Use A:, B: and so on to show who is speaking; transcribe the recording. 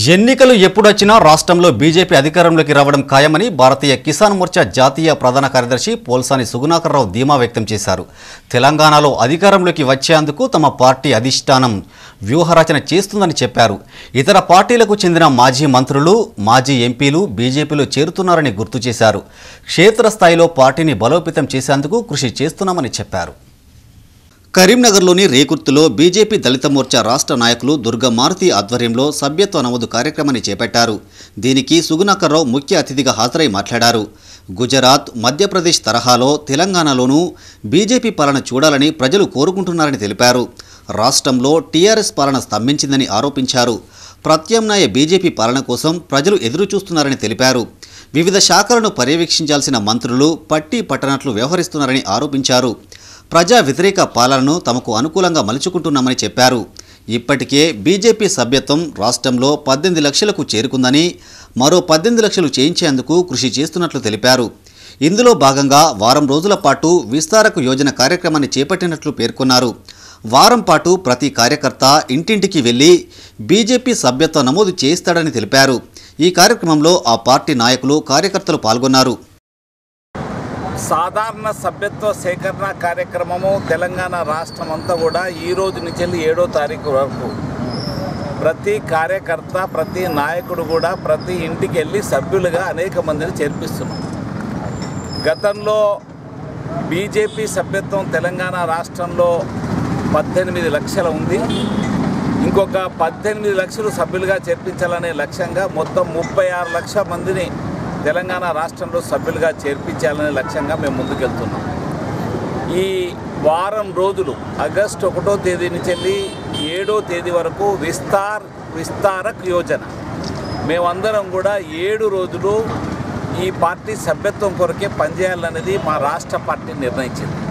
A: ఎన్నికలు ఎప్పుడొచ్చినా రాష్ట్రంలో బీజేపీ అధికారంలోకి రావడం ఖాయమని భారతీయ కిసాన్ మోర్చా జాతీయ ప్రధాన కార్యదర్శి పోల్సాని సుగుణాకర్రావు ధీమా వ్యక్తం చేశారు తెలంగాణలో అధికారంలోకి వచ్చేందుకు తమ పార్టీ అధిష్టానం వ్యూహరచన చేస్తుందని చెప్పారు ఇతర పార్టీలకు చెందిన మాజీ మంత్రులు మాజీ ఎంపీలు బీజేపీలో చేరుతున్నారని గుర్తు చేశారు క్షేత్రస్థాయిలో పార్టీని బలోపేతం చేసేందుకు కృషి చేస్తున్నామని చెప్పారు కరీంనగర్లోని రేకుర్తిలో బీజేపీ దళిత మోర్చా రాష్ట్ర నాయకులు దుర్గా మారుతి ఆధ్వర్యంలో సభ్యత్వ నమోదు కార్యక్రమాన్ని చేపట్టారు దీనికి సుగుణాకర్రావు ముఖ్య అతిథిగా హాజరై మాట్లాడారు గుజరాత్ మధ్యప్రదేశ్ తరహాలో తెలంగాణలోనూ బీజేపీ పాలన చూడాలని ప్రజలు కోరుకుంటున్నారని తెలిపారు రాష్ట్రంలో టీఆర్ఎస్ పాలన స్తంభించిందని ఆరోపించారు ప్రత్యామ్నాయ బీజేపీ పాలన కోసం ప్రజలు ఎదురుచూస్తున్నారని తెలిపారు వివిధ శాఖలను పర్యవేక్షించాల్సిన మంత్రులు పట్టి పట్టనట్లు వ్యవహరిస్తున్నారని ఆరోపించారు ప్రజా వ్యతిరేక పాలనను తమకు అనుకూలంగా మలుచుకుంటున్నామని చెప్పారు ఇప్పటికే బీజేపీ సభ్యత్వం రాష్ట్రంలో పద్దెనిమిది లక్షలకు చేరుకుందని మరో పద్దెనిమిది లక్షలు చేయించేందుకు కృషి చేస్తున్నట్లు తెలిపారు ఇందులో భాగంగా వారం రోజుల పాటు విస్తారక యోజన కార్యక్రమాన్ని చేపట్టినట్లు పేర్కొన్నారు వారం పాటు ప్రతి కార్యకర్త ఇంటింటికి వెళ్లి బీజేపీ సభ్యత్వ నమోదు చేయిస్తాడని తెలిపారు ఈ కార్యక్రమంలో ఆ పార్టీ నాయకులు కార్యకర్తలు పాల్గొన్నారు
B: సాధారణ సభ్యత్వ సేకరణ కార్యక్రమము తెలంగాణ రాష్ట్రం అంతా కూడా ఈ రోజు నుంచి వెళ్ళి ఏడో తారీఖు వరకు ప్రతి కార్యకర్త ప్రతి నాయకుడు కూడా ప్రతి ఇంటికి వెళ్ళి సభ్యులుగా అనేక మందిని చేర్పిస్తున్నాం గతంలో బీజేపీ సభ్యత్వం తెలంగాణ రాష్ట్రంలో పద్దెనిమిది లక్షల ఉంది ఇంకొక పద్దెనిమిది లక్షలు సభ్యులుగా చేర్పించాలనే లక్ష్యంగా మొత్తం ముప్పై ఆరు లక్షల మందిని తెలంగాణ రాష్ట్రంలో సభ్యులుగా చేర్పించాలనే లక్ష్యంగా మేము ముందుకెళ్తున్నాం ఈ వారం రోజులు ఆగస్టు ఒకటో తేదీ నుంచి వెళ్ళి ఏడో తేదీ వరకు విస్తార్ విస్తారక్ యోజన మేమందరం కూడా ఏడు రోజులు ఈ పార్టీ సభ్యత్వం కొరకే పనిచేయాలనేది మా రాష్ట్ర పార్టీ నిర్ణయించింది